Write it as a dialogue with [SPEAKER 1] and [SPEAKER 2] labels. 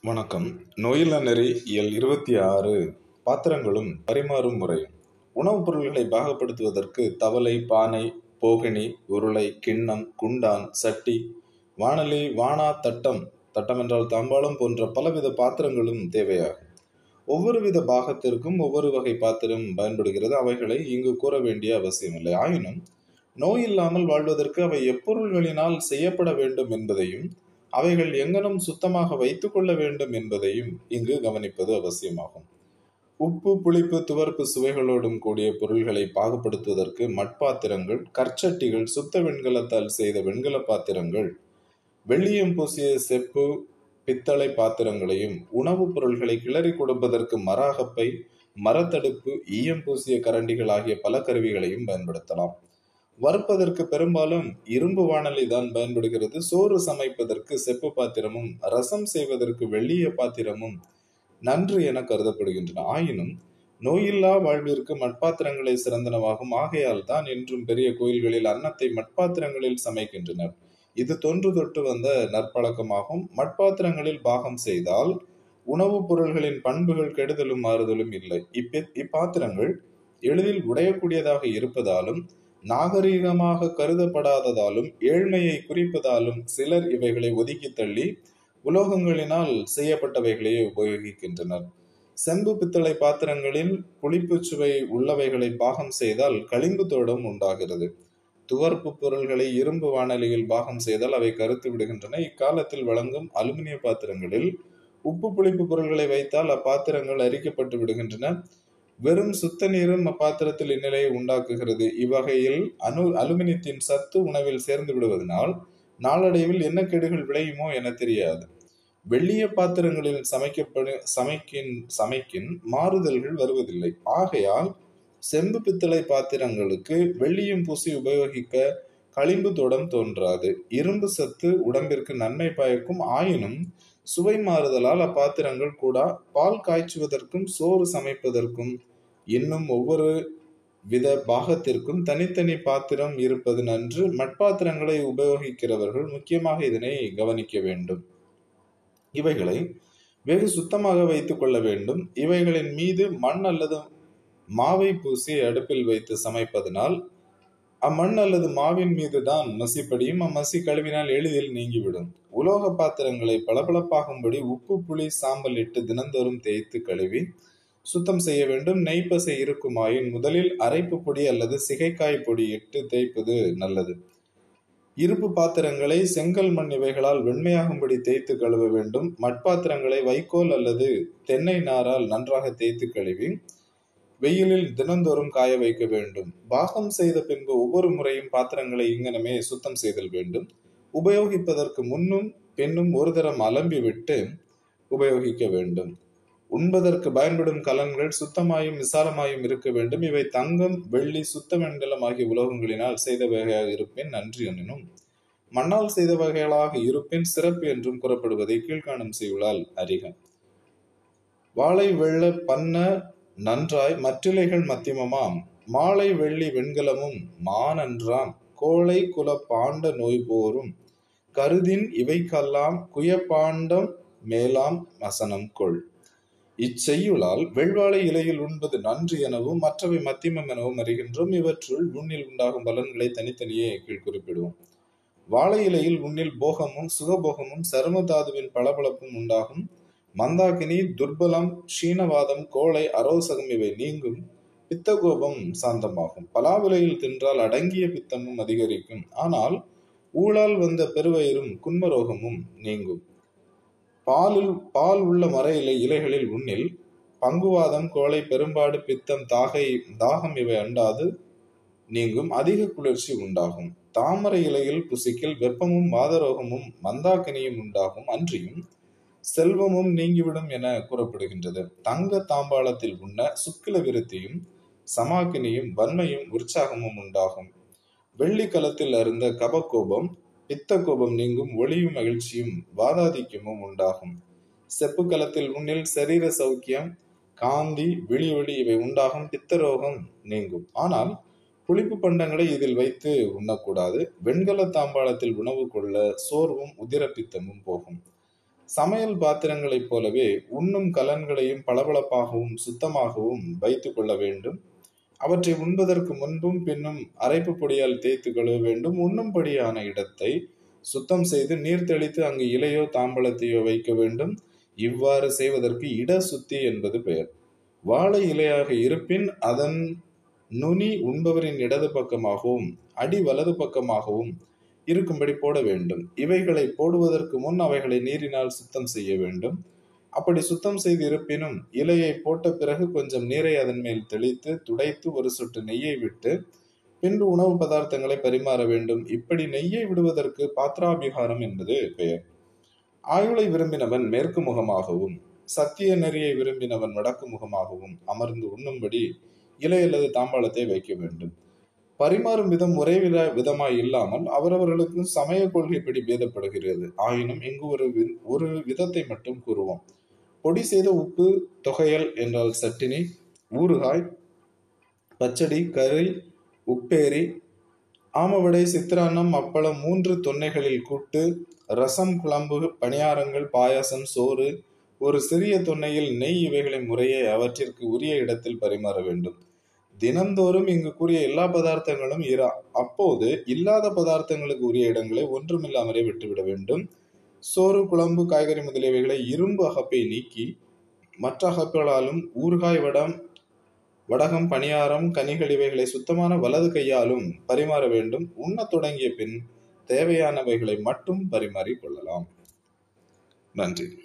[SPEAKER 1] வணக்கம் நோயில்லா நெறி இயல் இருபத்தி ஆறு பாத்திரங்களும் பரிமாறும் முறை உணவுப் பொருள்களை பாகப்படுத்துவதற்கு தவலை பானை போகணி உருளை கிண்ணம் குண்டான் சட்டி வாணலி வாணா தட்டம் தட்டம் என்றால் தாம்பாளம் போன்ற பலவித பாத்திரங்களும் தேவையாகும் ஒவ்வொரு வித பாகத்திற்கும் ஒவ்வொரு வகை பாத்திரம் பயன்படுகிறது அவைகளை இங்கு கூற வேண்டிய அவசியமில்லை ஆயினும் நோய் இல்லாமல் வாழ்வதற்கு அவை எப்பொருள்களினால் செய்யப்பட வேண்டும் என்பதையும் அவைகள் எங்கனும் சுத்தமாக வைத்துக் கொள்ள வேண்டும் என்பதையும் இங்கு கவனிப்பது அவசியமாகும் உப்பு புளிப்பு துவர்ப்பு சுவைகளோடும் கூடிய பொருள்களை பாகுபடுத்துவதற்கு மட்பாத்திரங்கள் கற்சட்டிகள் சுத்த வெண்கலத்தால் செய்த வெண்கல பாத்திரங்கள் வெள்ளியம் பூசிய செப்பு பித்தளை பாத்திரங்களையும் உணவுப் பொருள்களை கிளறி கொடுப்பதற்கு மராகப்பை மரத்தடுப்பு ஈயம் பூசிய கரண்டிகள் ஆகிய பல கருவிகளையும் பயன்படுத்தலாம் வறுப்பதற்கு பெரும்பாலும் இரும்பு வாணலி தான் பயன்படுகிறது சோறு சமைப்பதற்கு செப்பு பாத்திரமும் ரசம் செய்வதற்கு வெள்ளிய பாத்திரமும் நன்று என கருதப்படுகின்றன ஆயினும் நோயில்லா வாழ்விற்கு மட்பாத்திரங்களே சிறந்தனவாகும் ஆகையால் தான் என்றும் பெரிய கோயில்களில் அன்னத்தை மட்பாத்திரங்களில் சமைக்கின்றனர் இது தொன்று தொட்டு வந்த நற்பழக்கமாகும் மட்பாத்திரங்களில் பாகம் செய்தால் உணவுப் பொருள்களின் பண்புகள் கெடுதலும் மாறுதலும் இல்லை இப்ப இப்பாத்திரங்கள் எளிதில் உடையக்கூடியதாக இருப்பதாலும் நாகரீகமாக கருதப்படாததாலும் ஏழ்மையை குறிப்பதாலும் சிலர் இவைகளை ஒதுக்கி தள்ளி உலோகங்களினால் செய்யப்பட்டவைகளையே உபயோகிக்கின்றனர் செம்பு பித்தளை பாத்திரங்களில் புளிப்பு சுவை உள்ளவைகளை பாகம் செய்தால் களிம்பு தோடம் உண்டாகிறது துவர்ப்பு பொருள்களை இரும்பு வானலியில் பாகம் செய்தால் அவை கருத்து விடுகின்றன இக்காலத்தில் வழங்கும் அலுமினிய பாத்திரங்களில் உப்பு புளிப்பு பொருள்களை வைத்தால் அப்பாத்திரங்கள் அரிக்கப்பட்டு விடுகின்றன வெறும் சுத்த நீரும் அப்பாத்திரத்தில் இந்நிலையை உண்டாக்குகிறது இவ்வகையில் அணு அலுமினியத்தின் சத்து உணவில் சேர்ந்து விடுவதனால் நாளடைவில் என்ன கெடுகள் விளையுமோ என தெரியாது வெள்ளிய பாத்திரங்களில் சமைக்கப்படு சமைக்கின் சமைக்கின் மாறுதல்கள் வருவதில்லை ஆகையால் செம்பு பித்தளை பாத்திரங்களுக்கு வெள்ளியும் பூசி உபயோகிக்க களிம்பு தோடம் தோன்றாது இரும்பு சத்து உடம்பிற்கு நன்மை பயக்கும் ஆயினும் சுவை மாறுதலால் அப்பாத்திரங்கள் கூட பால் காய்ச்சுவதற்கும் சோறு சமைப்பதற்கும் இன்னும் ஒவ்வொரு வித பாகத்திற்கும் தனித்தனி பாத்திரம் இருப்பது நன்று மட்பாத்திரங்களை உபயோகிக்கிறவர்கள் முக்கியமாக இதனை கவனிக்க வேண்டும் இவைகளை வெகு சுத்தமாக வைத்துக் கொள்ள வேண்டும் இவைகளின் மீது மண் அல்லது மாவை பூசி அடுப்பில் வைத்து சமைப்பதனால் அம்மண் அல்லது மாவின் மீது தான் மசிப்படியும் அம்மசி கழுவினால் எளிதில் நீங்கிவிடும் உலோக பாத்திரங்களை பளபளப்பாகும்படி உப்பு புளி சாம்பல் இட்டு தினந்தோறும் தேய்த்து கழுவி சுத்தம் செய்ய வேண்டும் நெய்ப்பசை இருக்குமாயின் முதலில் அரைப்பு பொடி அல்லது சிகைக்காய் பொடி இட்டு தேய்ப்பது நல்லது இருப்பு பாத்திரங்களை செங்கல் மண் இவைகளால் வெண்மையாகும்படி தேய்த்து கழுவ வேண்டும் மட்பாத்திரங்களை வைக்கோல் அல்லது தென்னை நாரால் நன்றாக தேய்த்து கழுவி வெயிலில் தினந்தோறும் காய வைக்க வேண்டும் பாகம் செய்த பின்பு ஒவ்வொரு முறையும் பாத்திரங்களை இங்கனமே சுத்தம் செய்தல் வேண்டும் உபயோகிப்பதற்கு முன்னும் பின்னும் ஒரு தரம் அலம்பி விட்டு உபயோகிக்க வேண்டும் உண்பதற்கு பயன்படும் கலன்கள் சுத்தமாயும் விசாலமாயும் இருக்க வேண்டும் இவை தங்கம் வெள்ளி சுத்த வெண்கலம் ஆகிய உலோகங்களினால் செய்த வகையாக இருப்பின் நன்றி எனினும் மண்ணால் செய்த வகைகளாக இருப்பின் சிறப்பு என்றும் கூறப்படுவதை கீழ்காணும் செய்யுளால் அறிக வாழை வெள்ள பண்ண நன்றாய் மற்றிலைகள் மத்தியமமாம் மாலை வெள்ளி வெண்கலமும் மானன்றாம் கோளை குல பாண்ட நோய் போரும் கருதின் இவைக்கெல்லாம் குயப்பாண்டம் மேலாம் வசனம் கொள் இச்செய்யுளால் வெள்வாழை இலையில் உண்பது நன்று எனவும் மற்றவை மத்தியமம் எனவும் அறிகின்றோம் இவற்றுள் உண்ணில் உண்டாகும் பலன்களை தனித்தனியே கீழ் குறிப்பிடுவோம் வாழை இலையில் உண்ணில் போகமும் சுகபோகமும் சருமதாதுவின் பளபளப்பும் உண்டாகும் மந்தாகினி துர்பலம் க்ஷீணவாதம் கோளை அரோசகம் இவை நீங்கும் பித்தகோபம் சாந்தமாகும் பலாவிலையில் தின்றால் அடங்கிய பித்தமும் அதிகரிக்கும் ஆனால் ஊழால் வந்த பெருவயிரும் குன்மரோகமும் நீங்கும் பாலில் பால் உள்ள மர இலை இலைகளில் உண்ணில் பங்குவாதம் கோளை பெரும்பாடு பித்தம் தாகை தாகம் இவை அண்டாது நீங்கும் அதிக குளிர்ச்சி உண்டாகும் தாமரை இலையில் புசிக்கில் வெப்பமும் வாதரோகமும் மந்தாக்கினியும் உண்டாகும் அன்றியும் செல்வமும் நீங்கிவிடும் என கூறப்படுகின்றது தங்க தாம்பாளத்தில் உண்ண சுக்கில விருத்தியும் சமாக்கினியும் வன்மையும் உற்சாகமும் உண்டாகும் வெள்ளி கலத்தில் அருந்த கபக்கோபம் பித்த கோபம் நீங்கும் ஒளியும் மகிழ்ச்சியும் வாதாதிக்கமும் உண்டாகும் செப்பு கலத்தில் உன்னில் சரீர சௌக்கியம் காந்தி விழி ஒளி இவை உண்டாகும் பித்தரோகம் நீங்கும் ஆனால் புளிப்பு பண்டங்களை இதில் வைத்து உண்ணக்கூடாது வெண்கல தாம்பாளத்தில் உணவு கொள்ள சோர்வும் உதிரப்பித்தமும் போகும் சமையல் பாத்திரங்களைப் போலவே உண்ணும் கலன்களையும் பளபளப்பாகவும் சுத்தமாகவும் வைத்துக் கொள்ள வேண்டும் அவற்றை உண்பதற்கு முன்பும் பின்னும் அரைப்பு பொடியால் தேய்த்து கழுவ வேண்டும் உண்ணும்படியான இடத்தை சுத்தம் செய்து நீர் தெளித்து அங்கு இலையோ தாம்பழத்தையோ வைக்க வேண்டும் இவ்வாறு செய்வதற்கு இட சுத்தி என்பது பெயர் வாழை இலையாக இருப்பின் அதன் நுனி உண்பவரின் இடது பக்கமாகவும் அடி வலது பக்கமாகவும் இருக்கும்படி போட வேண்டும் இவைகளை போடுவதற்கு முன் அவைகளை நீரினால் சுத்தம் செய்ய வேண்டும் அப்படி சுத்தம் செய்து இருப்பினும் இலையை போட்ட பிறகு கொஞ்சம் நீரை அதன் மேல் தெளித்து துடைத்து ஒரு சொட்டு நெய்யை விட்டு பின்பு உணவு பதார்த்தங்களை பரிமாற வேண்டும் இப்படி நெய்யை விடுவதற்கு பாத்ராபிகாரம் என்பது பெயர் ஆயுளை விரும்பினவன் மேற்கு முகமாகவும் சத்திய நெறியை விரும்பினவன் வடக்கு முகமாகவும் அமர்ந்து உண்ணும்படி இலை அல்லது தாம்பாளத்தை வைக்க வேண்டும் பரிமாறும் விதம் ஒரே வித விதமாய் இல்லாமல் அவரவர்களுக்கு சமய கொள்கைப்படி பேதப்படுகிறது ஆயினும் இங்கு ஒரு வி- ஒரு விதத்தை மட்டும் கூறுவோம் பொடி செய்த உப்பு தொகையல் என்றால் சட்டினி ஊறுகாய் பச்சடி கறி உப்பேரி ஆமவடை சித்திரான்னம் அப்பளம் மூன்று தொன்னைகளில் கூட்டு ரசம் குழம்பு பணியாரங்கள் பாயாசம் சோறு ஒரு சிறிய தொன்னையில் நெய் இவைகளை முறையே அவற்றிற்கு உரிய இடத்தில் பரிமாற வேண்டும் தினந்தோறும் இங்கு கூறிய எல்லா பதார்த்தங்களும் இரா அப்போது இல்லாத பதார்த்தங்களுக்கு உரிய இடங்களை ஒன்றுமில்லாமலே விட்டுவிட வேண்டும் சோறு குழம்பு காய்கறி முதலியவைகளை இரும்பு அகப்பை நீக்கி மற்ற அகப்புகளாலும் ஊறுகாய் வடம் வடகம் பணியாரம் கனிகள் இவைகளை சுத்தமான வலது கையாலும் பரிமாற வேண்டும் உண்ணத் தொடங்கிய பின் தேவையானவைகளை மட்டும் பரிமாறிக் கொள்ளலாம் நன்றி